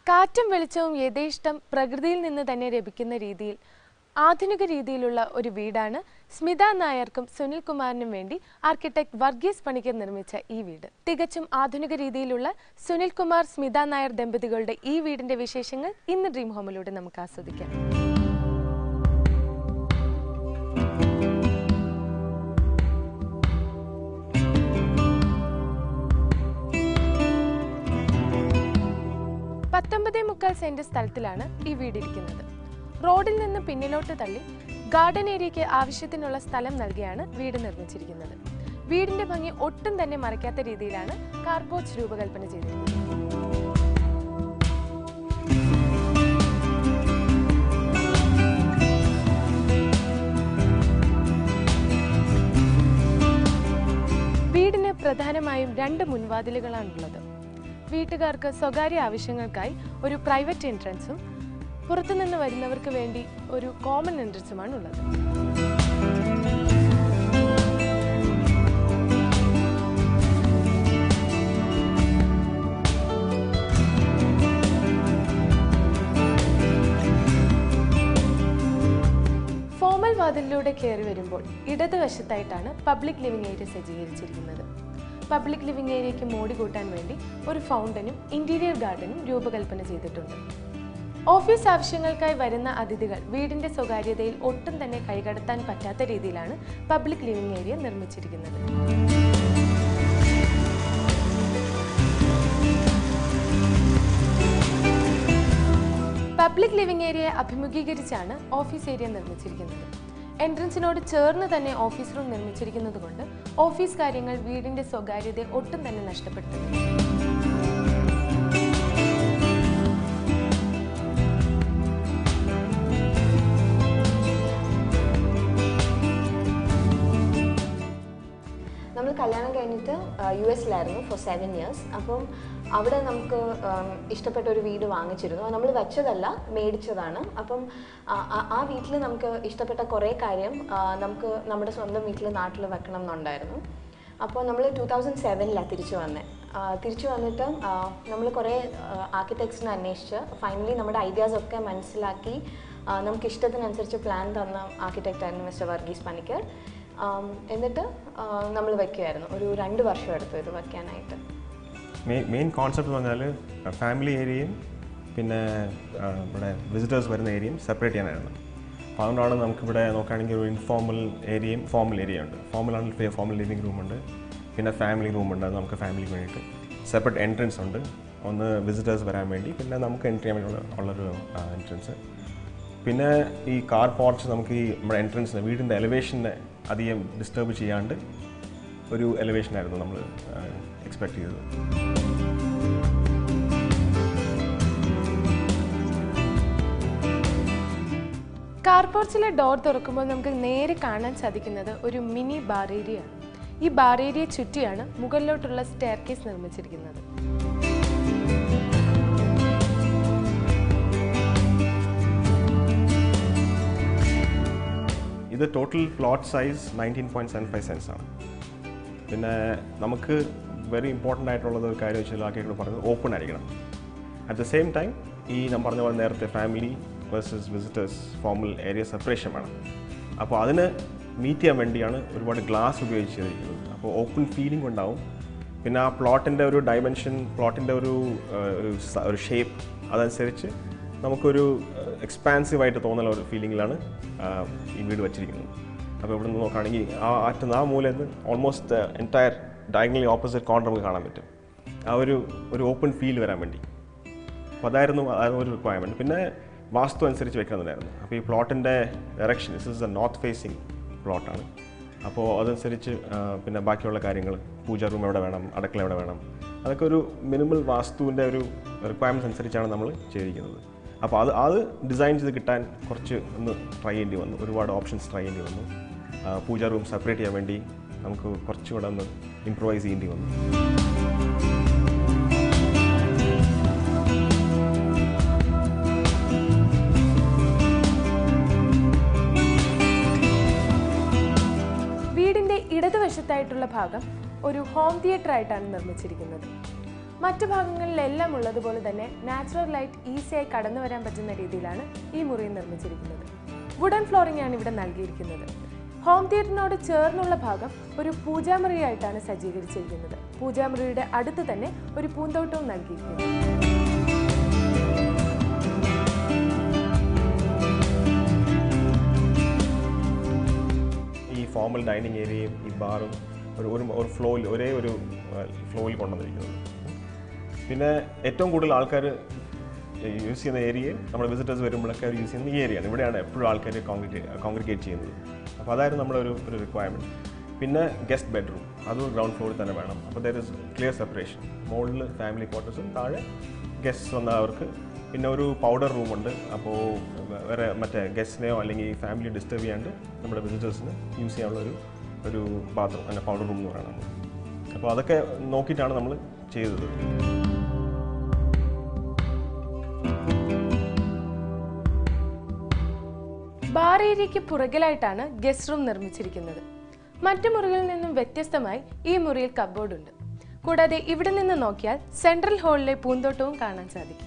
കാറ്റും വെളിച്ചവും യഥേഷ്ടം പ്രകൃതിയിൽ നിന്ന് തന്നെ ലഭിക്കുന്ന രീതിയിൽ ആധുനിക രീതിയിലുള്ള ഒരു വീടാണ് സ്മിത നായർക്കും സുനിൽ കുമാറിനും വേണ്ടി ആർക്കിടെക്ട് വർഗീസ് പണിക്കർ നിർമ്മിച്ച ഈ വീട് തികച്ചും ആധുനിക രീതിയിലുള്ള സുനിൽ കുമാർ സ്മിത നായർ ദമ്പതികളുടെ ഈ വീടിന്റെ വിശേഷങ്ങൾ ഇന്ന് ഡ്രീം ഹോമിലൂടെ നമുക്ക് ആസ്വദിക്കാം പത്തൊമ്പതേ മുക്കാൽ സെന്റ് സ്ഥലത്തിലാണ് ഈ വീടിരിക്കുന്നത് റോഡിൽ നിന്ന് പിന്നിലോട്ട് തള്ളി ഗാർഡൻ ഏരിയയ്ക്ക് ആവശ്യത്തിനുള്ള സ്ഥലം നൽകിയാണ് വീട് നിർമ്മിച്ചിരിക്കുന്നത് വീടിന്റെ ഭംഗി ഒട്ടും തന്നെ മറയ്ക്കാത്ത രീതിയിലാണ് കാർപോർച്ച് രൂപകൽപ്പന ചെയ്തിരിക്കുന്നത് വീടിന് പ്രധാനമായും രണ്ട് മുൻവാതിലുകളാണുള്ളത് വീട്ടുകാർക്ക് സ്വകാര്യ ആവശ്യങ്ങൾക്കായി ഒരു പ്രൈവറ്റ് എൻട്രൻസും പുറത്തുനിന്ന് വരുന്നവർക്ക് വേണ്ടി ഒരു കോമൺ എൻട്രൻസുമാണ് ഉള്ളത് ഫോമൽ വാതിലിലൂടെ കയറി വരുമ്പോൾ ഇടതുവശത്തായിട്ടാണ് പബ്ലിക് ലിവിംഗ് ഏരിയ സജ്ജീകരിച്ചിരിക്കുന്നത് പബ്ലിക് ലിവിംഗ് ഏരിയയ്ക്ക് മോടി കൂട്ടാൻ വേണ്ടി ഒരു ഫൗണ്ടനും ഇന്റീരിയർ ഗാർഡനും രൂപകൽപ്പന ചെയ്തിട്ടുണ്ട് ഓഫീസ് ആവശ്യങ്ങൾക്കായി വരുന്ന അതിഥികൾ വീടിന്റെ സ്വകാര്യതയിൽ ഒട്ടും തന്നെ കൈകടത്താൻ പറ്റാത്ത രീതിയിലാണ് പബ്ലിക് ലിവിംഗ് ഏരിയ നിർമ്മിച്ചിരിക്കുന്നത് പബ്ലിക് ലിവിംഗ് ഏരിയയെ അഭിമുഖീകരിച്ചാണ് ഓഫീസ് ഏരിയ നിർമ്മിച്ചിരിക്കുന്നത് എൻട്രൻസിനോട് ചേർന്ന് തന്നെ ഓഫീസ് റൂം നിർമ്മിച്ചിരിക്കുന്നത് കൊണ്ട് ഓഫീസ് കാര്യങ്ങൾ വീടിന്റെ സ്വകാര്യതയെ ഒട്ടും തന്നെ നഷ്ടപ്പെടുത്തുന്നു നമ്മൾ കല്യാണം കഴിഞ്ഞിട്ട് യു എസിലായിരുന്നു ഫോർ സെവൻ ഇയേഴ്സ് അപ്പം അവിടെ നമുക്ക് ഉം, ഇഷ്ടപ്പെട്ട ഒരു വീട് വാങ്ങിച്ചിരുന്നു നമ്മൾ വെച്ചതല്ല മേടിച്ചതാണ് അപ്പം ആ- ആ- ആ വീട്ടിൽ നമുക്ക് ഇഷ്ടപ്പെട്ട കുറേ കാര്യം ആ, നമുക്ക് നമ്മുടെ സ്വന്തം വീട്ടിൽ നാട്ടിൽ വെക്കണം എന്നുണ്ടായിരുന്നു അപ്പോൾ നമ്മൾ ടൂ തൗസൻഡ് സെവനിലാണ് തിരിച്ചു വന്നത് തിരിച്ചു വന്നിട്ട് നമ്മൾ കുറേ ആർക്കിടെക്ട്സിനെ അന്വേഷിച്ച് ഫൈനലി നമ്മുടെ ഐഡിയാസ് ഒക്കെ മനസ്സിലാക്കി ആ, നമുക്ക് ഇഷ്ടത്തിനനുസരിച്ച് പ്ലാൻ തന്ന ആർക്കിടെക്റ്റ് ആയിരുന്നു മിസ്റ്റർ വർഗീസ് പണിക്കർ ആം, എന്നിട്ട് നമ്മൾ വെക്കുമായിരുന്നു ഒരു രണ്ട് വർഷം എടുത്തു ഇത് വെക്കാനായിട്ട് മെയിൻ മെയിൻ കോൺസെപ്റ്റ് എന്ന് പറഞ്ഞാൽ ഫാമിലി ഏരിയയും പിന്നെ ആ, ഇവിടെ വിസിറ്റേഴ്സ് വരുന്ന ഏരിയയും സെപ്പറേറ്റ് ചെയ്യാനായിരുന്നു അപ്പോൾ അതുകൊണ്ടാണ് നമുക്കിവിടെ നോക്കുകയാണെങ്കിൽ ഒരു ഇൻഫോർമൽ ഏരിയയും ഫോർമൽ ഏരിയ ഉണ്ട് ഫോർമൽ ആണെങ്കിൽ ഫോർമൽ ലിവിംഗ് റൂമുണ്ട് പിന്നെ ഫാമിലി റൂമുണ്ട് അത് നമുക്ക് ഫാമിലിക്ക് വേണ്ടിയിട്ട് സെപ്പറേറ്റ് എൻട്രൻസ് ഉണ്ട് ഒന്ന് വിസിറ്റേഴ്സ് വരാൻ വേണ്ടി പിന്നെ നമുക്ക് എൻട്രി ചെയ്യാൻ വേണ്ടിയുള്ള ഉള്ളൊരു എൻട്രൻസ് പിന്നെ ഈ കാർ പോർച്ച് നമുക്ക് ഈ നമ്മുടെ എൻട്രൻസിന് വീടിൻ്റെ എലിവേഷനെ അധികം ഡിസ്റ്റർബ് ചെയ്യാണ്ട് ഒരു എലിവേഷനായിരുന്നു നമ്മൾ എക്സ്പെക്ട് ചെയ്തത് കാർപോർച്ചിലെ ഡോർ തുറക്കുമ്പോൾ നമുക്ക് നേരെ കാണാൻ സാധിക്കുന്നത് ഒരു മിനി ബാർ ഏരിയ ആണ് ഈ ബാർ ഏരിയ ചുറ്റിയാണ് മുകളിലോട്ടുള്ള സ്റ്റെയർ കേസ് നിർമ്മിച്ചിരിക്കുന്നത് ഇത് total plot size nineteen point seven five cents ആണ് പിന്നെ നമുക്ക് വെരി ഇമ്പോർട്ടൻ്റ് ആയിട്ടുള്ളത് ഒരു കാര്യം വെച്ചാൽ ആക്കിയിട്ട് പറഞ്ഞത് ഓപ്പൺ ആയിരിക്കണം അറ്റ് ദ സെയിം ടൈം ഈ ഞാൻ പറഞ്ഞ പോലെ നേരത്തെ family versus visitors formal area separation വേണം അപ്പോൾ അതിന് മീറ്റ് ചെയ്യാൻ വേണ്ടിയാണ് ഒരുപാട് ഗ്ലാസ് ഉപയോഗിച്ച് ചെയ്തിരിക്കുന്നത് അപ്പോൾ ഓപ്പൺ ഫീലിംഗ് ഉണ്ടാവും പിന്നെ ആ പ്ലോട്ടിൻ്റെ ഒരു ഡയമെൻഷൻ പ്ലോട്ടിൻ്റെ ഒരു ആ, ഒരു സ- ഒരു ഷേപ്പ് അതനുസരിച്ച് നമുക്കൊരു എക്സ്പാൻസീവായിട്ട് തോന്നുന്ന ഒരു ഫീലിങ്ങിലാണ് ഈ വീട് വച്ചിരിക്കുന്നത് അപ്പോൾ ഇവിടെ നിന്ന് നോക്കുകയാണെങ്കിൽ ആ അറ്റന്ന് ആ മൂലയിൽ നിന്ന് almost entire diagonally opposite corner നമുക്ക് കാണാൻ പറ്റും ആ ഒരു ഒരു ഓപ്പൺ ഫീൽ വരാൻ വേണ്ടി അപ്പോൾ അതായിരുന്നു ആ ഒരു റിക്വയർമെൻറ്റ് പിന്നെ വാസ്തു അനുസരിച്ച് വെക്കണമെന്നായിരുന്നു അപ്പോൾ ഈ പ്ലോട്ടിൻ്റെ direction this is a north facing പ്ലോട്ടാണ് അപ്പോൾ അതനുസരിച്ച് ആ, പിന്നെ ബാക്കിയുള്ള കാര്യങ്ങൾ പൂജ റൂം എവിടെ വേണം അടുക്കള എവിടെ വേണം അതൊക്കെ ഒരു മിനിമൽ വാസ്തുവിൻ്റെ ഒരു റിക്വയർമെൻറ്റ്സ് അനുസരിച്ചാണ് നമ്മൾ ചെയ്തിരിക്കുന്നത് അപ്പോൾ അത് അത് ഡിസൈൻ ചെയ്ത് കിട്ടാൻ കുറച്ച് ഒന്ന് ട്രൈ ചെയ്യേണ്ടി വന്നു ഒരുപാട് ഓപ്ഷൻസ് ട്രൈ ചെയ്യേണ്ടി വന്നു ആ, പൂജ റൂം സെപ്പറേറ്റ് ചെയ്യാൻ വേണ്ടി നമുക്ക് കുറച്ചുകൂടെ ഒന്ന് ഇമ്പ്രൂവൈസ് ചെയ്യേണ്ടി വന്നു വീടിന്റെ ഇടതുവശത്തായിട്ടുള്ള ഭാഗം ഒരു ഹോം തിയേറ്റർ ആയിട്ടാണ് നിർമ്മിച്ചിരിക്കുന്നത് മറ്റു ഭാഗങ്ങളിലെല്ലാം ഉള്ളതുപോലെ തന്നെ നാച്ചുറൽ ലൈറ്റ് ഈസിയായി കടന്നു വരാൻ പറ്റുന്ന രീതിയിലാണ് ഈ മുറി നിർമ്മിച്ചിരിക്കുന്നത് വുഡൻ ഫ്ലോറിംഗ് ആണ് ഇവിടെ നൽകിയിരിക്കുന്നത് ഹോം തിയേറ്ററിനോട് ചേർന്നുള്ള ഭാഗം ഒരു പൂജാമുറിയായിട്ടാണ് സജ്ജീകരിച്ചിരിക്കുന്നത് പൂജാമുറിയുടെ അടുത്ത് തന്നെ ഒരു പൂന്തോട്ടവും നൽകിയിരിക്കുന്നു ഈ ഫോമൽ ഡൈനിങ് ഏരിയയും ഈ ബാറും ഒരു ഒരു ഒരു ഫ്ലോയിൽ ഒരേ ഒരു ഫ്ലോയിൽ കൊണ്ടുവന്നിരിക്കുന്നത് പിന്നെ ഏറ്റവും കൂടുതൽ ആൾക്കാർ യൂസ് ചെയ്യുന്ന ഏരിയയും നമ്മുടെ വിസിറ്റേഴ്സ് വരുമ്പോഴൊക്കെ അവർ യൂസ് ചെയ്യുന്ന ഈ ഏരിയയാണ് ഇവിടെയാണ് എപ്പോഴും ആൾക്കാർ കോൺഗ്രിഗേറ്റ് കോൺഗ്രിഗേറ്റ് ചെയ്യുന്നത് അപ്പോൾ അതായിരുന്നു നമ്മുടെ ഒരു ഒരു റിക്വയർമെൻറ്റ് പിന്നെ ഗസ്റ്റ് ബെഡ്റൂം അതും ഗ്രൗണ്ട് ഫ്ലോറിൽ തന്നെ വേണം അപ്പോൾ ദർ ഇസ് ക്ലിയർ സെപ്പറേഷൻ മുകളിൽ ഫാമിലി ക്വാർട്ടേഴ്സും താഴെ ഗസ്റ്റ് വന്നവർക്ക് പിന്നെ ഒരു പൗഡർ റൂമുണ്ട് അപ്പോൾ വേറെ മറ്റേ ഗസ്റ്റിനെയോ അല്ലെങ്കിൽ ഫാമിലി ഡിസ്റ്റർബ് ചെയ്യാണ്ട് നമ്മുടെ വിസിറ്റേഴ്സിന് യൂസ് ചെയ്യാനുള്ള ഒരു ഒരു ബാത്റൂം അല്ല പൗഡർ റൂം എന്ന് പറയുന്നത് അപ്പോൾ അതൊക്കെ നോക്കിയിട്ടാണ് നമ്മൾ ചെയ്തത് ബാർ ഏരിയയ്ക്ക് പുറകിലായിട്ടാണ് ഗസ്റ്റ് റൂം നിർമ്മിച്ചിരിക്കുന്നത് മറ്റു മുറികളിൽ നിന്നും വ്യത്യസ്തമായി ഈ മുറിയിൽ കബോർഡ് ഉണ്ട് കൂടാതെ ഇവിടെ നിന്ന് നോക്കിയാൽ സെൻട്രൽ ഹാളിലെ പൂന്തോട്ടവും കാണാൻ സാധിക്കും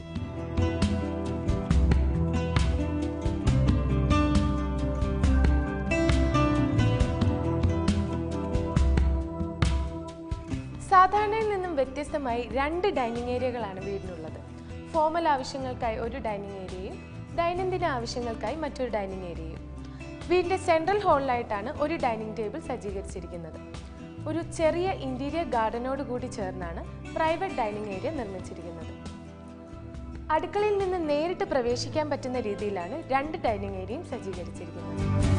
സാധാരണയിൽ നിന്നും വ്യത്യസ്തമായി രണ്ട് ഡൈനിങ് ഏരിയകളാണ് വീടിനുള്ളത് ഫോമൽ ആവശ്യങ്ങൾക്കായി ഒരു ഡൈനിങ് ഏരിയയും ദൈനംദിന ആവശ്യങ്ങൾക്കായി മറ്റൊരു ഡൈനിങ് ഏരിയയും വീടിന്റെ സെൻട്രൽ ഹാളിലായിട്ടാണ് ഒരു ഡൈനിങ് ടേബിൾ സജ്ജീകരിച്ചിരിക്കുന്നത് ഒരു ചെറിയ ഇന്റീരിയർ ഗാർഡനോട് കൂടി ചേർന്നാണ് പ്രൈവറ്റ് ഡൈനിങ് ഏരിയ നിർമ്മിച്ചിരിക്കുന്നത് അടുക്കളയിൽ നിന്ന് നേരിട്ട് പ്രവേശിക്കാൻ പറ്റുന്ന രീതിയിലാണ് രണ്ട് ഡൈനിങ് ഏരിയയും സജ്ജീകരിച്ചിരിക്കുന്നത്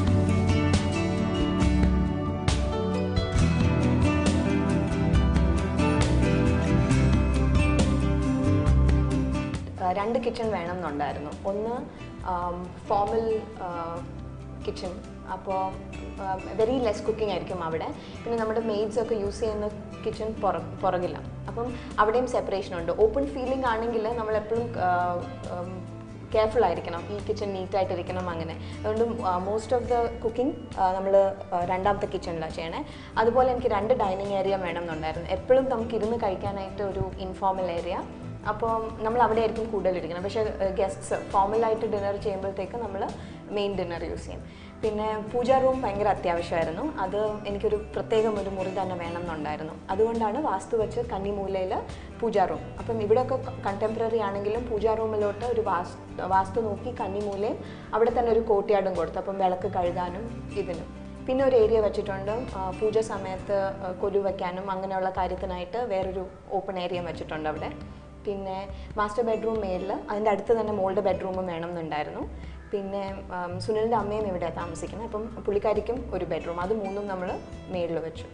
ആ, രണ്ട് കിച്ചൺ വേണം എന്നുണ്ടായിരുന്നു ഒന്ന് ഫോമൽ കിച്ചൺ അപ്പോൾ വെരി ലെസ് കുക്കിംഗ് ആയിരിക്കും അവിടെ പിന്നെ നമ്മുടെ മെയ്ഡ്സ് ഒക്കെ യൂസ് ചെയ്യുന്ന കിച്ചൺ പുറ പുറകില്ല അപ്പം അവിടെയും സെപ്പറേഷൻ ഉണ്ട് ഓപ്പൺ ഫീലിംഗ് ആണെങ്കിൽ നമ്മൾ എപ്പോഴും കെയർഫുൾ ആയിരിക്കണം ഈ കിച്ചൺ നീറ്റായിട്ടിരിക്കണം അങ്ങനെ അതുകൊണ്ട് മോസ്റ്റ് ഓഫ് ദ കുക്കിംഗ് നമ്മൾ രണ്ടാമത്തെ കിച്ചണിലാണ് ചെയ്യണേ അതുപോലെ എനിക്ക് രണ്ട് ഡൈനിങ് ഏരിയ വേണം എന്നുണ്ടായിരുന്നു എപ്പോഴും നമുക്ക് ഇരുന്ന് കഴിക്കാനായിട്ട് ഒരു ഇൻഫോർമൽ ഏരിയ അപ്പോൾ നമ്മൾ അവിടെ ആയിരിക്കും കൂടുതൽ ഇരിക്കണം പക്ഷേ ഗസ്റ്റ്സ് ഫോമലായിട്ട് ഡിന്നർ ചെയ്യുമ്പോഴത്തേക്ക് നമ്മൾ മെയിൻ ഡിന്നർ യൂസ് ചെയ്യും പിന്നെ പൂജാ റൂം ഭയങ്കര അത്യാവശ്യമായിരുന്നു അത് എനിക്കൊരു പ്രത്യേകം ഒരു മുറി തന്നെ വേണം എന്നുണ്ടായിരുന്നു അതുകൊണ്ടാണ് വാസ്തു വെച്ച് കന്നിമൂലയിൽ പൂജാ റൂം അപ്പം ഇവിടെയൊക്കെ കണ്ടംപററി ആണെങ്കിലും പൂജാ റൂമിലോട്ട് ഒരു വാസ് വാസ്തു നോക്കി കന്നിമൂലയും അവിടെ തന്നെ ഒരു കോട്ടിയാടും കൊടുത്തു അപ്പം വിളക്ക് കഴുകാനും ഇതിനും പിന്നെ ഒരു ഏരിയ വെച്ചിട്ടുണ്ട് ആ, പൂജ സമയത്ത് ആ, കൊലു വയ്ക്കാനും അങ്ങനെയുള്ള കാര്യത്തിനായിട്ട് വേറൊരു ഓപ്പൺ ഏരിയ വെച്ചിട്ടുണ്ട് അവിടെ പിന്നെ മാസ്റ്റർ ബെഡ്റൂം മേളിൽ അതിൻ്റെ അടുത്ത് തന്നെ മോളുടെ ബെഡ്റൂമും വേണം എന്നുണ്ടായിരുന്നു പിന്നെ ആം, സുനിലിൻ്റെ അമ്മയും ഇവിടെ താമസിക്കുന്നത് അപ്പം പുള്ളിക്കാരിക്കും ഒരു ബെഡ്റൂം അത് മൂന്നും നമ്മൾ മേളിൽ വെച്ചു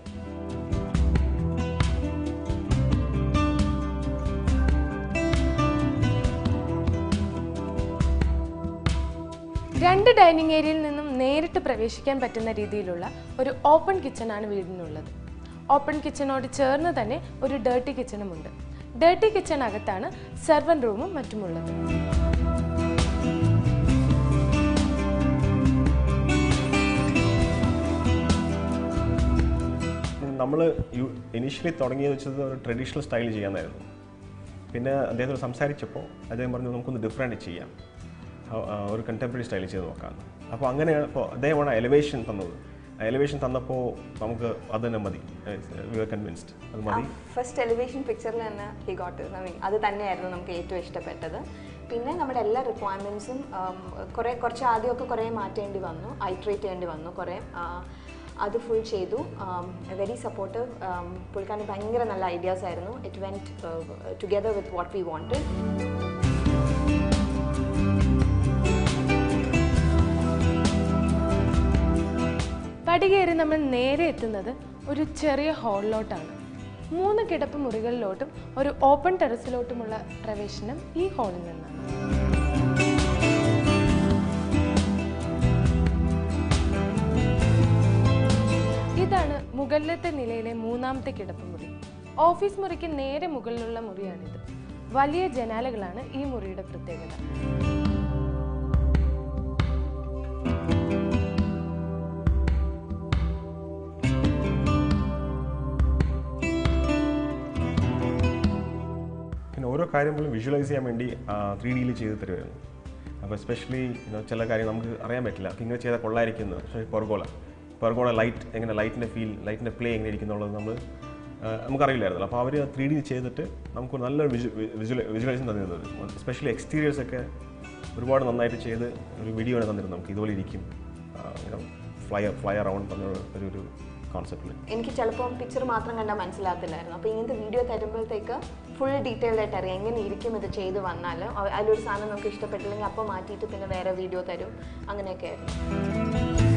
രണ്ട് ഡൈനിങ് ഏരിയയിൽ നിന്നും നേരിട്ട് പ്രവേശിക്കാൻ പറ്റുന്ന രീതിയിലുള്ള ഒരു ഓപ്പൺ കിച്ചണാണ് വീടിനുള്ളത് ഓപ്പൺ കിച്ചണോട് ചേർന്ന് തന്നെ ഒരു ഡേർട്ടി കിച്ചണുമുണ്ട് ഡേർട്ടി കിച്ചണകത്താണ് സെർവൻ റൂമും മറ്റുമുള്ളത് നമ്മൾ ഇനീഷ്യലി തുടങ്ങിയത് വെച്ചത് ഒരു ട്രഡീഷണൽ സ്റ്റൈൽ ചെയ്യാനായിരുന്നു പിന്നെ അദ്ദേഹത്തോട് സംസാരിച്ചപ്പോൾ അദ്ദേഹം പറഞ്ഞു നമുക്കൊന്ന് ഡിഫറെൻറ്റ് ചെയ്യാം ആ- ആ ഒരു കണ്ടംപററി സ്റ്റൈൽ ചെയ്ത് നോക്കാം അപ്പോൾ അങ്ങനെയാണ് ഇപ്പോൾ അദ്ദേഹമാണ് എലിവേഷൻ തന്നത് എലിവേഷൻ തന്നപ്പോൾ നമുക്ക് അത് തന്നെ മതി വി ആർ കൺവിൻസ്ഡ് അത് മതി ഫസ്റ്റ് ടെലിവിഷൻ പിക്ചറിൽ തന്നെ ഹി ഗോട്ട് ഐ മീൻ അത് തന്നെയായിരുന്നു നമുക്ക് ഏറ്റവും ഇഷ്ടപ്പെട്ടത് പിന്നെ നമ്മുടെ എല്ലാ റിക്വയർമെൻറ്റ്സും കുറേ കുറച്ച് ആദ്യമൊക്കെ കുറേ മാറ്റേണ്ടി വന്നു ഐട്രേറ്റ് ചെയ്യേണ്ടി വന്നു കുറേ ആ, അത് ഫുൾ ചെയ്തു വെരി സപ്പോർട്ടീവ് പുള്ളിക്കാരന് ഭയങ്കര നല്ല ഐഡിയാസ് ആയിരുന്നു it went together with what we wanted പടികേറി നമ്മൾ നേരെ എത്തുന്നത് ഒരു ചെറിയ ഹാളിലോട്ടാണ് മൂന്ന് കിടപ്പ് മുറികളിലോട്ടും ഒരു ഓപ്പൺ ടെറസിലോട്ടുമുള്ള പ്രവേശനം ഈ ഹാളിൽ നിന്നാണ് ഇതാണ് മുകളിലത്തെ നിലയിലെ മൂന്നാമത്തെ കിടപ്പ് മുറി ഓഫീസ് മുറിക്ക് നേരെ മുകളിലുള്ള മുറിയാണിത് വലിയ ജനാലകളാണ് ഈ മുറിയുടെ പ്രത്യേകത ഓരോ കാര്യങ്ങളും വിഷ്വലൈസ് ചെയ്യാൻ വേണ്ടി ത്രീ ഡിയിൽ ചെയ്ത് തരുമായിരുന്നു അപ്പോൾ എസ്പെഷ്യലി ചില കാര്യം നമുക്ക് അറിയാൻ പറ്റില്ല അപ്പോൾ ഇങ്ങനെ ചെയ്താൽ കൊള്ളായിരിക്കുന്നത് പക്ഷേ പെർഗോള പെർഗോള ലൈറ്റ് എങ്ങനെ ലൈറ്റിൻ്റെ ഫീൽ ലൈറ്റിൻ്റെ പ്ലേ എങ്ങനെ ഇരിക്കുന്നുള്ളത് നമ്മൾ നമുക്കറിയില്ലായിരുന്നല്ലോ അപ്പോൾ അവർ ത്രീ ഡി ചെയ്തിട്ട് നമുക്ക് നല്ലൊരു വിഷ്വൽ വിഷ്വലൈസേഷൻ തന്നിരുന്നത് എസ്പെഷ്യലി എക്സ്റ്റീരിയേഴ്സ് ഒക്കെ ഒരുപാട് നന്നായിട്ട് ചെയ്ത് ഒരു വീഡിയോ ആണ് തന്നിരുന്നത് നമുക്ക് ഇതുപോലെ ഇരിക്കും ഫ്ലൈ ഫ്ലൈ അറൗണ്ട് എന്ന ഒരു ഒരു കോൺസെപ്റ്റിൽ എനിക്ക് ചിലപ്പോൾ പിക്ചർ മാത്രം കണ്ടാൽ മനസ്സിലാകത്തില്ലായിരുന്നു അപ്പോൾ ഇങ്ങനത്തെ വീഡിയോ തരുമ്പോഴത്തേക്ക് ഫുൾ ഡീറ്റെയിൽഡ് ആയിട്ട് അറിയാം എങ്ങനെ ഇരിക്കും ഇത് ചെയ്ത് വന്നാൽ അവ- അതിലൊരു സാധനം നമുക്ക് ഇഷ്ടപ്പെട്ടില്ലെങ്കിൽ അപ്പോൾ മാറ്റിയിട്ട് പിന്നെ വേറെ വീഡിയോ തരും അങ്ങനെയൊക്കെ ആയിരുന്നു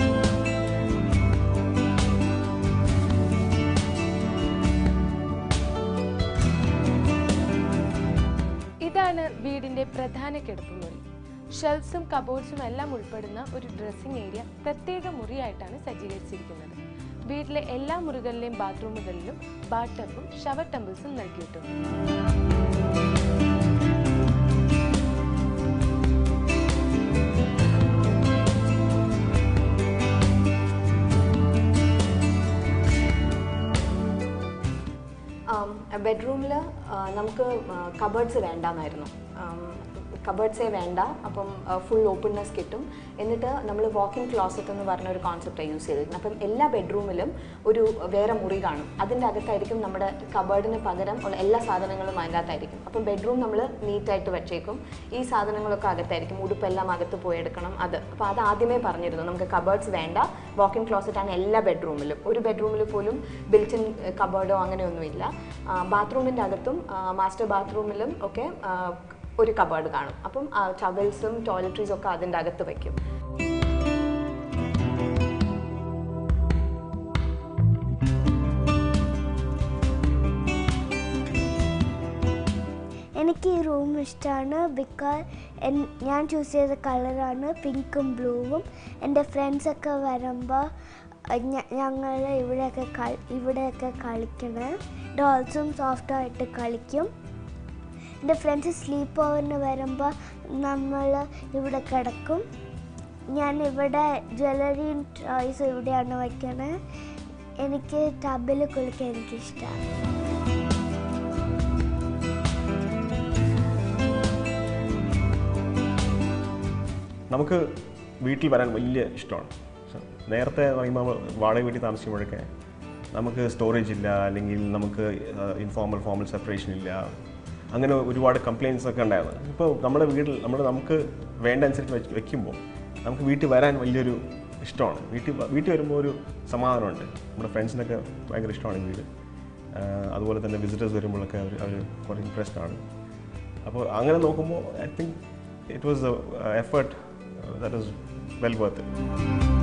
ഇതാണ് വീടിന്റെ പ്രധാന കിടപ്പുമുറി ഷെൽഫ്സും കബോർഡ്സും എല്ലാം ഉൾപ്പെടുന്ന ഒരു ഡ്രസ്സിംഗ് ഏരിയ പ്രത്യേക മുറിയായിട്ടാണ് സജ്ജീകരിച്ചിരിക്കുന്നത് വീട്ടിലെ എല്ലാ മുറികളിലെയും ബാത്റൂമുകളിലും ബാത്ത് ടബും ഷവർ ടംബിൾസും നൽകിയിട്ടുണ്ട് ബെഡ്റൂമിൽ നമുക്ക് കബേർഡ്സ് വേണ്ടാന്നായിരുന്നു കബേർഡ്സേ വേണ്ട അപ്പം ഫുൾ ഓപ്പൺനെസ് കിട്ടും എന്നിട്ട് നമ്മൾ വാക്കിംഗ് ക്ലോസറ്റ് എന്ന് പറഞ്ഞ ഒരു കോൺസെപ്റ്റാണ് യൂസ് ചെയ്തിരിക്കുന്നത് അപ്പം എല്ലാ ബെഡ്റൂമിലും ഒരു വേറെ മുറി കാണും അതിൻ്റെ അകത്തായിരിക്കും നമ്മുടെ കബേർഡിന് പകരം ഉള്ള എല്ലാ സാധനങ്ങളും അതിൻ്റെ അകത്തായിരിക്കും അപ്പം ബെഡ്റൂം നമ്മൾ നീറ്റായിട്ട് വെച്ചേക്കും ഈ സാധനങ്ങളൊക്കെ അകത്തായിരിക്കും ഉടുപ്പെല്ലാം അകത്ത് പോയി എടുക്കണം അത് അപ്പോൾ അത് ആദ്യമേ പറഞ്ഞിരുന്നു നമുക്ക് കബേർഡ്സ് വേണ്ട വാക്കിംഗ് ക്ലോസറ്റ് ആണ് എല്ലാ ബെഡ്റൂമിലും ഒരു ബെഡ്റൂമിൽ പോലും ബിൽറ്റിൻ കബേർഡോ അങ്ങനെയൊന്നുമില്ല ബാത്റൂമിൻ്റെ അകത്തും മാസ്റ്റർ ബാത്റൂമിലും ഒക്കെ ആ, ഒരു കബേർഡ് കാണും അപ്പം ടവൽസും ടോയ്ലറ്ററീസും ഒക്കെ അതിൻ്റെ അകത്ത് വയ്ക്കും എനിക്ക് ഈ റൂം ഇഷ്ടമാണ് ബിക്കോസ് ഞാൻ ചൂസ് ചെയ്ത കളറാണ് പിങ്കും ബ്ലൂവും എൻ്റെ ഫ്രണ്ട്സൊക്കെ വരുമ്പോൾ ഞങ്ങൾ ഇവിടെയൊക്കെ കളി ഇവിടെയൊക്കെ കളിക്കണേ ഡോൾസും സോഫ്റ്റായിട്ട് കളിക്കും എൻ്റെ ഫ്രണ്ട്സ് സ്ലീപ്പ് ഓവറിന് വരുമ്പോൾ നമ്മൾ ഇവിടെ കിടക്കും ഞാൻ ഇവിടെ ജ്വല്ലറിയും ടോയ്സും ഇവിടെയാണ് വയ്ക്കണേ എനിക്ക് ടബിൽ കുളിക്കാൻ എനിക്കിഷ്ടമാണ് നമുക്ക് വീട്ടിൽ വരാൻ വലിയ ഇഷ്ടമാണ് പക്ഷെ നേരത്തെ പറയുമ്പോൾ നമ്മൾ വാടക വീട്ടിൽ താമസിക്കുമ്പോഴൊക്കെ നമുക്ക് സ്റ്റോറേജ് ഇല്ല അല്ലെങ്കിൽ നമുക്ക് ഇൻഫോർമൽ ഫോർമൽ സെപ്പറേഷൻ ഇല്ല അങ്ങനെ ഒരുപാട് കംപ്ലയിൻസ് ഒക്കെ ഉണ്ടായിരുന്നു ഇപ്പോൾ നമ്മുടെ വീട്ടിൽ നമ്മൾ നമുക്ക് വേണ്ട അനുസരിച്ച് വെച്ച് വെക്കുമ്പോൾ നമുക്ക് വീട്ടിൽ വരാൻ വലിയൊരു ഇഷ്ടമാണ് വീട്ടിൽ വ- വീട്ടിൽ വരുമ്പോൾ ഒരു സമാധാനമുണ്ട് നമ്മുടെ ഫ്രണ്ട്സിനൊക്കെ ഭയങ്കര ഇഷ്ടമാണ് ഈ വീട് ആ, അതുപോലെ തന്നെ വിസിറ്റേഴ്സ് വരുമ്പോഴൊക്കെ അവർ അവർ കുറേ ഇൻട്രസ്റ്റ് ആണ് അപ്പോൾ അങ്ങനെ നോക്കുമ്പോൾ I think it was effort that is well worth it